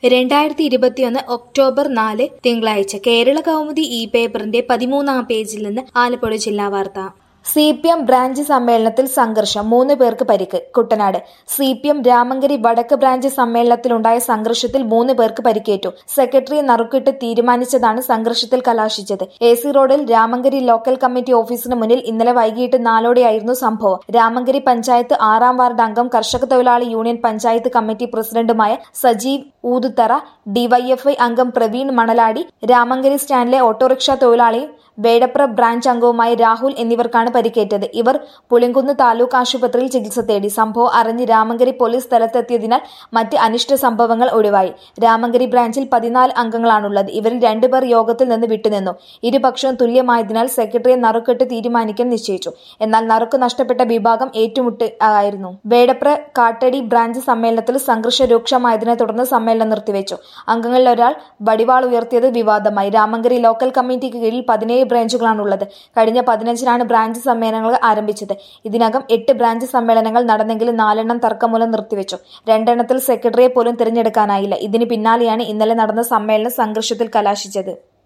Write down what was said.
രണ്ടായിരത്തി ഇരുപത്തിയൊന്ന് ഒക്ടോബർ നാല് തിങ്കളാഴ്ച കേരള കൗമുദി ഇ പേപ്പറിന്റെ പതിമൂന്നാം പേജിൽ നിന്ന് ആലപ്പുഴ ജില്ലാ വാർത്ത സി പി എം ബ്രാഞ്ച് സമ്മേളനത്തിൽ സംഘർഷം മൂന്ന് പേർക്ക് പരിക്ക് Kuttanad C P M Ramankari വടക്ക് ബ്രാഞ്ച് സമ്മേളനത്തിലുണ്ടായ സംഘർഷത്തിൽ മൂന്ന് പേർക്ക് പരിക്കേറ്റു സെക്രട്ടറി നറുക്കിട്ട് തീരുമാനിച്ചതാണ് സംഘർഷത്തിൽ കലാശിച്ചത് എ സി റോഡിൽ രാമങ്കരി ലോക്കൽ കമ്മിറ്റി ഓഫീസിന് മുന്നിൽ ഇന്നലെ വൈകിട്ട് നാലോടെയായിരുന്നു സംഭവം രാമങ്കരി പഞ്ചായത്ത് ആറാം വാർഡ് അംഗം കർഷക തൊഴിലാളി യൂണിയൻ പഞ്ചായത്ത് കമ്മിറ്റി പ്രസിഡന്റുമായ സജീവ് ഊതുത്തറ ഡിവൈഎഫ്ഐ അംഗം പ്രവീൺ മണലാടി രാമങ്കരി സ്റ്റാൻഡിലെ ഓട്ടോറിക്ഷ തൊഴിലാളിയും വേടപ്ര ബ്രാഞ്ച് അംഗവുമായ രാഹുൽ എന്നിവർക്കാണ് പരിക്കേറ്റത് ഇവർ പുളിങ്കുന്ന് താലൂക്ക് ആശുപത്രിയിൽ ചികിത്സ തേടി സംഭവം അറിഞ്ഞ് രാമങ്കരി പോലീസ് സ്ഥലത്തെത്തിയതിനാൽ മറ്റ് അനിഷ്ട സംഭവങ്ങൾ ഒഴിവായി രാമങ്കരി ബ്രാഞ്ചിൽ പതിനാല് അംഗങ്ങളാണുള്ളത് ഇവരിൽ രണ്ടുപേർ യോഗത്തിൽ നിന്ന് വിട്ടുനിന്നു ഇരുപക്ഷവും തുല്യമായതിനാൽ സെക്രട്ടറിയെ നറുക്കെട്ട് തീരുമാനിക്കാൻ നിശ്ചയിച്ചു എന്നാൽ നറുക്ക് നഷ്ടപ്പെട്ട വിഭാഗം ഏറ്റുമുട്ട് ആയിരുന്നു വേടപ്ര കാട്ടടി ബ്രാഞ്ച് സമ്മേളനത്തിൽ സംഘർഷം രൂക്ഷമായതിനെ തുടർന്ന് സമ്മേളനം നിർത്തിവെച്ചു അംഗങ്ങളിൽ ഒരാൾ വടിവാൾ ഉയർത്തിയത് വിവാദമായി രാമങ്കരി ലോക്കൽ കമ്മിറ്റിക്ക് കീഴിൽ പതിനേഴ് ബ്രാഞ്ചുകളാണുള്ളത് കഴിഞ്ഞ പതിനഞ്ചിനാണ് ബ്രാഞ്ച് സമ്മേളനങ്ങൾ ആരംഭിച്ചത് ഇതിനകം എട്ട് ബ്രാഞ്ച് സമ്മേളനങ്ങൾ നടന്നെങ്കിലും നാലെണ്ണം തർക്കം മൂലം നിർത്തിവെച്ചു രണ്ടെണ്ണത്തിൽ സെക്രട്ടറിയെ പോലും തിരഞ്ഞെടുക്കാനായില്ല ഇതിന് പിന്നാലെയാണ് ഇന്നലെ നടന്ന സമ്മേളനം സംഘർഷത്തിൽ കലാശിച്ചത്